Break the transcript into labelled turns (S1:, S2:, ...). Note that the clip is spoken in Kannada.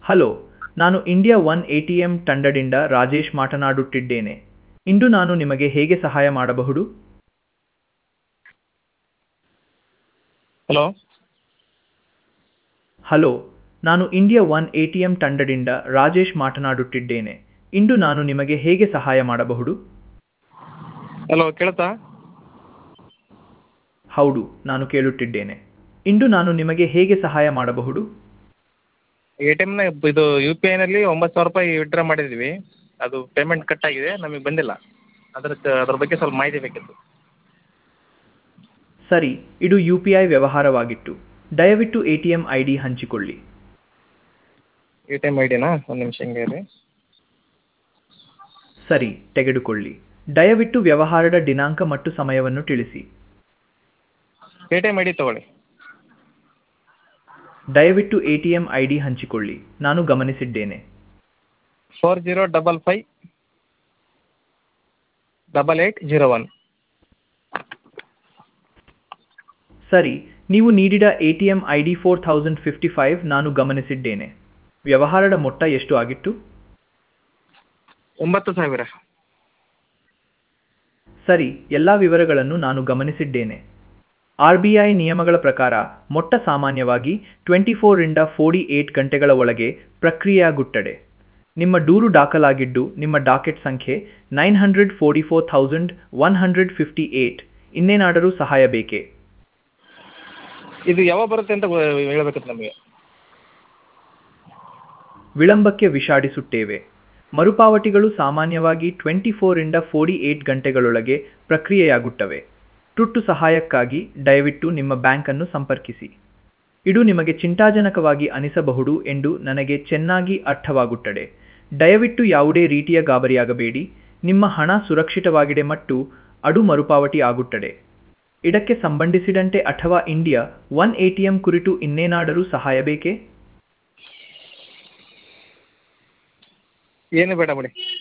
S1: ಹಲೋ ನಾನು India one A T M ತಂಡದಿಂದ ರಾಜೇಶ್ ಮಾತನಾಡುತ್ತಿದ್ದೇನೆ ಇಂದು ನಾನು ನಿಮಗೆ ಹೇಗೆ ಸಹಾಯ ಮಾಡಬಹುದು
S2: ಹಲೋ
S1: ಹಲೋ ನಾನು India one A T M ತಂಡದಿಂದ ರಾಜೇಶ್ ಮಾತನಾಡುತ್ತಿದ್ದೇನೆ ಇಂದು ನಾನು ನಿಮಗೆ ಹೇಗೆ ಸಹಾಯ ಮಾಡಬಹುದು
S2: ಹಲೋ ಕೇಳುತ್ತಾ
S1: ಹೌದು ನಾನು ಕೇಳುತ್ತಿದ್ದೇನೆ ಇಂದು ನಾನು ನಿಮಗೆ ಹೇಗೆ ಸಹಾಯ ಮಾಡಬಹುದು
S2: ಎ ಟಿ ಎಮ್ನ ಇದು ಯು ಪಿ ಐನಲ್ಲಿ ಒಂಬತ್ತು ಸಾವಿರ ರೂಪಾಯಿ ವಿತ್ಡ್ರಾ ಮಾಡಿದ್ವಿ ಅದು ಪೇಮೆಂಟ್ ಕಟ್ ಆಗಿದೆ ನಮಗೆ ಬಂದಿಲ್ಲ ಅದ್ರದ್ದು ಅದ್ರ ಬಗ್ಗೆ ಸ್ವಲ್ಪ ಮಾಹಿತಿ ಬೇಕಿತ್ತು
S1: ಸರಿ ಇದು ಯು ಪಿ ಐ ವ್ಯವಹಾರವಾಗಿತ್ತು ದಯವಿಟ್ಟು A T M I D ಹಂಚಿಕೊಳ್ಳಿ
S2: ಎ ಟಿ ಎಮ್ ಐ ಡಿನಾ ಒಂದು ನಿಮಿಷ ಹಿಂಗೆ ಇರಿ
S1: ಸರಿ ತೆಗೆದುಕೊಳ್ಳಿ ದಯವಿಟ್ಟು ವ್ಯವಹಾರದ ದಿನಾಂಕ ಮತ್ತು ಸಮಯವನ್ನು ತಿಳಿಸಿ
S2: A T M I D ತೊಗೊಳ್ಳಿ
S1: ದಯವಿಟ್ಟು A T M I D ಹಂಚಿಕೊಳ್ಳಿ ನಾನು ಗಮನಿಸಿದ್ದೇನೆ
S2: four zero double five double eight zero one
S1: ಸರಿ ನೀವು ನೀಡಿದ A T M I D four thousand fifty five ನಾನು ಗಮನಿಸಿದ್ದೇನೆ ವ್ಯವಹಾರದ ಮೊತ್ತ ಎಷ್ಟು ಆಗಿತ್ತು
S2: ಒಂಬತ್ತು ಸಾವಿರ
S1: ಸರಿ ಎಲ್ಲ ವಿವರಗಳನ್ನು ನಾನು ಗಮನಿಸಿದ್ದೇನೆ ಆರ್ ಬಿ ಐ ನಿಯಮಗಳ ಪ್ರಕಾರ ಮೊಟ್ಟ ಸಾಮಾನ್ಯವಾಗಿ ಟ್ವೆಂಟಿ ಫೋರಿಂದ ಫೋರ್ಟಿ ಏಟ್ ಗಂಟೆಗಳ ಒಳಗೆ ಪ್ರಕ್ರಿಯೆಯಾಗುತ್ತದೆ ನಿಮ್ಮ ದೂರು ದಾಖಲಾಗಿದ್ದು ನಿಮ್ಮ ಡಾಕೆಟ್ ಸಂಖ್ಯೆ nine hundred forty four thousand one hundred fifty eight ಇನ್ನೇನಾದರೂ ಸಹಾಯ ಬೇಕೇ
S2: ಇದು ಯಾವಾಗ ಬರುತ್ತೆ ಅಂತ ಗೊ- ಹೇಳ್ಬೇಕಿತ್ತು ನಮಗೆ
S1: ವಿಳಂಬಕ್ಕೆ ವಿಷಾದಿಸುತ್ತೇವೆ ಮರುಪಾವತಿಗಳು ಸಾಮಾನ್ಯವಾಗಿ ಟ್ವೆಂಟಿ ಫೋರಿಂದ ಫೋರ್ಟಿ ಏಟ್ ಗಂಟೆಗಳೊಳಗೆ ಪ್ರಕ್ರಿಯೆಯಾಗುತ್ತವೆ ತುರ್ತು ಸಹಾಯಕ್ಕಾಗಿ ದಯವಿಟ್ಟು ನಿಮ್ಮ ಬ್ಯಾಂಕನ್ನು ಸಂಪರ್ಕಿಸಿ ಇದು ನಿಮಗೆ ಚಿಂತಾಜನಕವಾಗಿ ಅನಿಸಬಹುದು ಎಂದು ನನಗೆ ಚೆನ್ನಾಗಿ ಅರ್ಥವಾಗುತ್ತದೆ ದಯವಿಟ್ಟು ಯಾವುದೇ ರೀತಿಯ ಗಾಬರಿಯಾಗಬೇಡಿ ನಿಮ್ಮ ಹಣ ಸುರಕ್ಷಿತವಾಗಿದೆ ಮತ್ತು ಅದು ಮರುಪಾವತಿ ಆಗುತ್ತದೆ ಇದಕ್ಕೆ ಸಂಬಂಧಿಸಿದಂತೆ ಅಥವಾ India one A T M ಕುರಿತು ಇನ್ನೇನಾದರೂ ಸಹಾಯ ಬೇಕೇ
S2: ಏನು ಬೇಡ ಬಿಡಿ